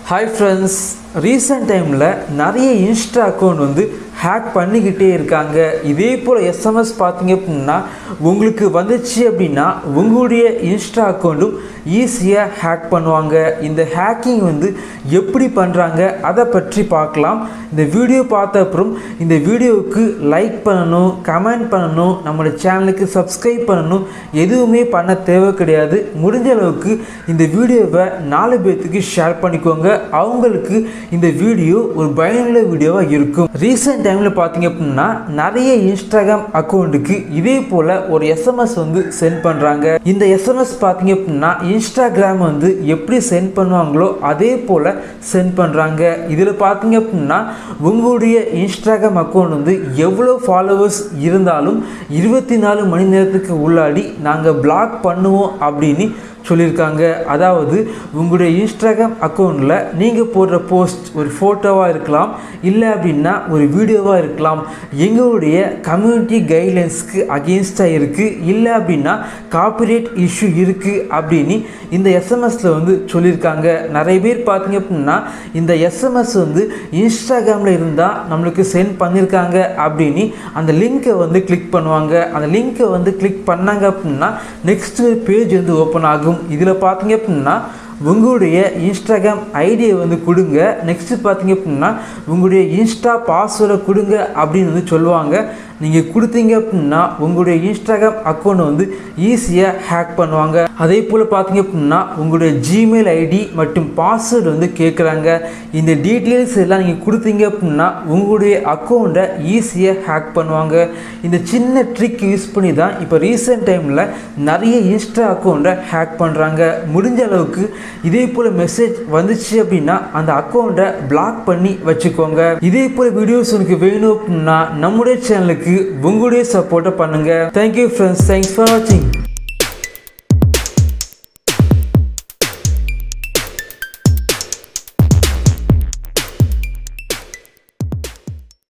hi friends recent டைமில் நிறைய Insta account வந்து ஹேக் பண்ணிக்கிட்டே இருக்காங்க இதே போல் எஸ்எம்எஸ் பார்த்தீங்க அப்படின்னா உங்களுக்கு வந்துச்சு அப்படின்னா உங்களுடைய இன்ஸ்டா அக்கௌண்ட்டும் ஈஸியாக ஹேக் பண்ணுவாங்க இந்த ஹேக்கிங் வந்து எப்படி பண்ணுறாங்க அதை பற்றி பார்க்கலாம் இந்த வீடியோ பார்த்த அப்புறம் இந்த வீடியோவுக்கு லைக் பண்ணணும் கமெண்ட் பண்ணணும் நம்மளோட சேனலுக்கு சப்ஸ்கிரைப் பண்ணணும் எதுவுமே பண்ண தேவை கிடையாது முடிஞ்ச அளவுக்கு இந்த வீடியோவை நாலு பேர்த்துக்கு ஷேர் பண்ணிக்கோங்க அவங்களுக்கு இந்த வீடியோ ஒரு பயனுள்ள வீடியோவாக இருக்கும் ரீசெண்ட் டைமில் பார்த்தீங்க அப்படின்னா நிறைய இன்ஸ்டாகிராம் அக்கௌண்ட்டுக்கு இதே போல் ஒரு எஸ்எம்எஸ் வந்து சென்ட் பண்ணுறாங்க இந்த எஸ்எம்எஸ் பார்த்தீங்க அப்படின்னா இன்ஸ்டாகிராம் வந்து எப்படி சென்ட் பண்ணுவாங்களோ அதே போல் சென்ட் பண்ணுறாங்க இதில் பார்த்தீங்க அப்படின்னா உங்களுடைய இன்ஸ்டாகிராம் அக்கௌண்ட் வந்து எவ்வளோ ஃபாலோவர்ஸ் இருந்தாலும் இருபத்தி நாலு மணி நேரத்துக்கு உள்ளாடி நாங்கள் பிளாக் பண்ணுவோம் அப்படின்னு சொல்லியிருக்காங்க அதாவது உங்களுடைய இன்ஸ்டாகிராம் அக்கௌண்ட்டில் நீங்கள் போடுற போஸ்ட் ஒரு ஃபோட்டோவாக இருக்கலாம் இல்லை அப்படின்னா ஒரு வீடியோவாக இருக்கலாம் எங்களுடைய கம்யூனிட்டி கைட்லைன்ஸ்க்கு அகேன்ஸ்டாக இருக்குது இல்லை அப்படின்னா காப்பிரைட் இஷ்யூ இருக்குது அப்படின்னு இந்த எஸ்எம்எஸில் வந்து சொல்லியிருக்காங்க நிறைய பேர் பார்த்தீங்க அப்படின்னா இந்த எஸ்எம்எஸ் வந்து இன்ஸ்டாகிராமில் இருந்தால் நம்மளுக்கு சென்ட் பண்ணியிருக்காங்க அப்படின்னு அந்த லிங்க்கை வந்து கிளிக் பண்ணுவாங்க அந்த லிங்க்கை வந்து கிளிக் பண்ணாங்க அப்படின்னா நெக்ஸ்ட் பேஜ் வந்து ஓப்பன் ஆகும் இதில் பார்த்தீங்க அப்படின்னா உங்களுடைய இன்ஸ்டாகிராம் ஐடியை வந்து கொடுங்க நெக்ஸ்ட்டு பார்த்தீங்க அப்படின்னா உங்களுடைய இன்ஸ்டா பாஸ்வேர்டை கொடுங்க அப்படின்னு வந்து சொல்லுவாங்க நீங்கள் கொடுத்தீங்க அப்படின்னா உங்களுடைய இன்ஸ்டாகிராம் அக்கௌண்ட்டை வந்து ஈஸியாக ஹேக் பண்ணுவாங்க அதே போல் பார்த்தீங்க அப்படின்னா உங்களுடைய ஜிமெயில் ஐடி மற்றும் பாஸ்வேர்டு வந்து கேட்குறாங்க இந்த டீட்டெயில்ஸ் எல்லாம் நீங்கள் கொடுத்தீங்க அப்படின்னா உங்களுடைய அக்கௌண்ட்டை ஈஸியாக ஹேக் பண்ணுவாங்க இந்த சின்ன ட்ரிக் யூஸ் பண்ணி தான் இப்போ ரீசெண்ட் டைமில் நிறைய இன்ஸ்டா அக்கௌண்ட்டை ஹேக் பண்ணுறாங்க முடிஞ்ச அளவுக்கு இதே போல் மெசேஜ் வந்துச்சு அப்படின்னா அந்த அக்கௌண்ட்டை பிளாக் பண்ணி வச்சுக்கோங்க இதே போல் வீடியோஸ் உங்களுக்கு வேணும் அப்படின்னா நம்முடைய சேனலுக்கு உங்களுடைய சப்போர்ட்டை பண்ணுங்கள் தேங்க்யூ ஃப்ரெண்ட்ஸ் தேங்க்ஸ் ஃபார் வாட்சிங்